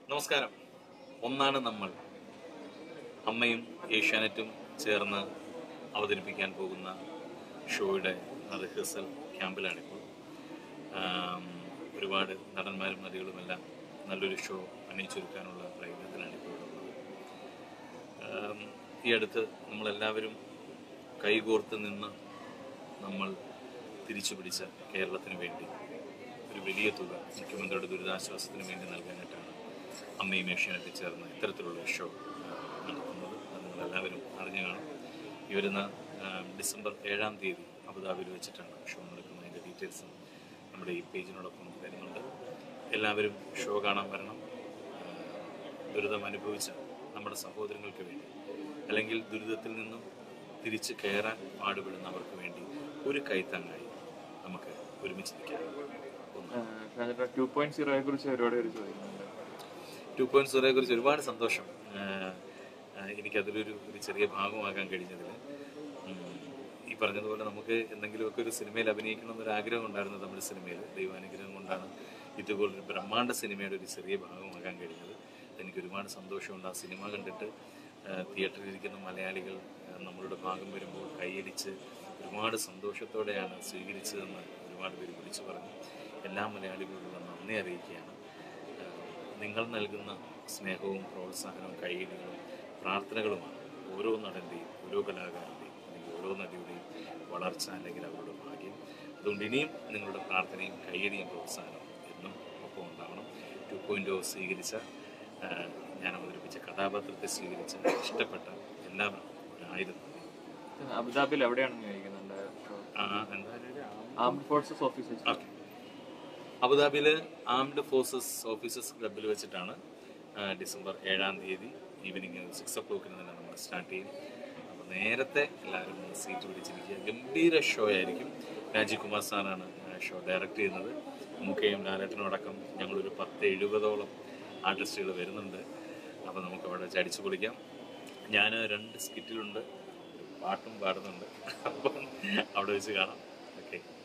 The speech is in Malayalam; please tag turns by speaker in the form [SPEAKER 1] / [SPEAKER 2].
[SPEAKER 1] നമസ്കാരം ഒന്നാണ് നമ്മൾ അമ്മയും ഏഷ്യാനെറ്റും ചേർന്ന് അവതരിപ്പിക്കാൻ പോകുന്ന ഷോയുടെ റിഹേഴ്സൽ ക്യാമ്പിലാണിപ്പോൾ ആം, ഒരുപാട് നടന്മാരും നടികളുമെല്ലാം നല്ലൊരു ഷോ അണിയിച്ചൊരുക്കാനുള്ള പ്രയത്നത്തിലാണിപ്പോൾ ഉള്ളത് ആം, ഈ അടുത്ത് നമ്മളെല്ലാവരും കൈകോർത്ത് നിന്ന് നമ്മൾ തിരിച്ചു പിടിച്ച കേരളത്തിന് വേണ്ടി ഒരു വലിയ തുക മുഖ്യമന്ത്രിയുടെ ദുരിതാശ്വാസത്തിന് വേണ്ടി നൽകാനായിട്ടാണ് അമ്മയും ഏഷ്യാനെറ്റ് ചേർന്ന് ഇത്തരത്തിലുള്ള ഒരു ഷോ ആ, നടത്തുന്നത് അത് നിങ്ങളെല്ലാവരും അറിഞ്ഞു കാണും ഈ വരുന്ന ആ, ഡിസംബർ ഏഴാം തീയതി അബുദാബിയിൽ വെച്ചിട്ടാണ് ഷോ നടക്കുന്നതിൻ്റെ ഡീറ്റെയിൽസും നമ്മുടെ ഈ പേജിനോടൊപ്പം വരുന്നുണ്ട് എല്ലാവരും ഷോ കാണാൻ വരണം ആ, ദുരിതം അനുഭവിച്ച നമ്മുടെ സഹോദരങ്ങൾക്ക് വേണ്ടി അല്ലെങ്കിൽ ദുരിതത്തിൽ നിന്നും തിരിച്ച് കയറാൻ പാടുപെടുന്നവർക്ക് വേണ്ടി ഒരു കൈത്താങ്ങായി നമുക്ക് ഒരുമിച്ച് നിൽക്കാം ഒന്ന്
[SPEAKER 2] ടു പോയിന്റ് സീറോയെ കുറിച്ച് ഒരുപാട് പേര് ചോദിക്കുന്നുണ്ട്
[SPEAKER 1] ടു പോയിന്റ് സീറോയെ കുറിച്ച് ഒരുപാട് സന്തോഷം ആഹ് ആഹ് എനിക്കതിലൊരു ഒരു ചെറിയ ഭാഗമാകാൻ കഴിഞ്ഞതിൽ ഈ പറഞ്ഞതുപോലെ നമുക്ക് എന്തെങ്കിലുമൊക്കെ ഒരു സിനിമയിൽ അഭിനയിക്കണം എന്നൊരു ആഗ്രഹം ഉണ്ടായിരുന്നു തമിഴ് സിനിമയിൽ ദൈവാനുഗ്രഹം കൊണ്ടാണ് ഇതുപോലൊരു ബ്രഹ്മാണ്ഡ സിനിമയുടെ ഒരു ചെറിയ ഭാഗമാകാൻ കഴിഞ്ഞത് എനിക്ക് ഒരുപാട് സന്തോഷമുണ്ട് ആ സിനിമ കണ്ടിട്ട് ആഹ് തിയേറ്ററിലിരിക്കുന്ന മലയാളികൾ ആഹ് നമ്മളുടെ ഭാഗം വരുമ്പോൾ കൈയടിച്ച് ഒരുപാട് സന്തോഷത്തോടെയാണ് സ്വീകരിച്ചതെന്ന് ഒരുപാട് പേര് വിളിച്ചു പറഞ്ഞു എല്ലാ മലയാളികളോടുള്ള നന്ദി അറിയിക്കുകയാണ് ആഹ് നിങ്ങൾ നൽകുന്ന സ്നേഹവും പ്രോത്സാഹനവും കൈയടികളും പ്രാർത്ഥനകളുമാണ് ഓരോ നടൻ്റെയും ഓരോ കലാകാരൻ്റെയും അല്ലെങ്കിൽ ഓരോ നടിയുടെയും വളർച്ച അല്ലെങ്കിൽ അവരുടെ ഭാഗ്യം അതുകൊണ്ട് ഇനിയും നിങ്ങളുടെ പ്രാർത്ഥനയും കൈയടിയും പ്രോത്സാഹനവും എന്നും ഒപ്പം ഉണ്ടാവണം ടു പോയിൻ്റ് സ്വീകരിച്ച ആഹ് ഞാൻ അവതരിപ്പിച്ച കഥാപാത്രത്തെ സ്വീകരിച്ച ഇഷ്ടപ്പെട്ട എല്ലാവർക്കും ആയിരം നന്ദി.
[SPEAKER 2] അബുദാബിയിൽ എവിടെയാണ് നിയോഗിക്കുന്നുണ്ട്
[SPEAKER 1] ആ, എന്താ
[SPEAKER 2] ആംഡ് ഫോഴ്സസ് ഓഫീസേഴ്സ്
[SPEAKER 1] ഓക്കെ അബുദാബിയിലെ ആംഡ് ഫോഴ്സസ് ഓഫീസേഴ്സ് ക്ലബിൽ വെച്ചിട്ടാണ് ആ, ഡിസംബർ ഏഴാം തീയതി ഈവനിങ് സിക്സ് ഒ ക്ലോക്കിന് തന്നെ നമ്മൾ സ്റ്റാർട്ട് ചെയ്യും അപ്പോൾ നേരത്തെ എല്ലാവരും ഒന്ന് സീറ്റ് പിടിച്ചിരിക്കുക ഗംഭീര ഷോ ആയിരിക്കും രാജീവ് കുമാർ സാറാണ് ആ ഷോ ഡയറക്റ്റ് ചെയ്യുന്നത് മുഖയും ലാലേട്ടനും അടക്കം ഞങ്ങളൊരു പത്ത് എഴുപതോളം ആർട്ടിസ്റ്റുകൾ വരുന്നുണ്ട് അപ്പോൾ നമുക്ക് അവിടെ ചടിച്ചു പൊളിക്കാം ഞാൻ രണ്ട് സ്കിറ്റിലുണ്ട് ഒരു പാട്ടും പാടുന്നുണ്ട് അപ്പം അവിടെ വെച്ച് കാണാം ഓക്കെ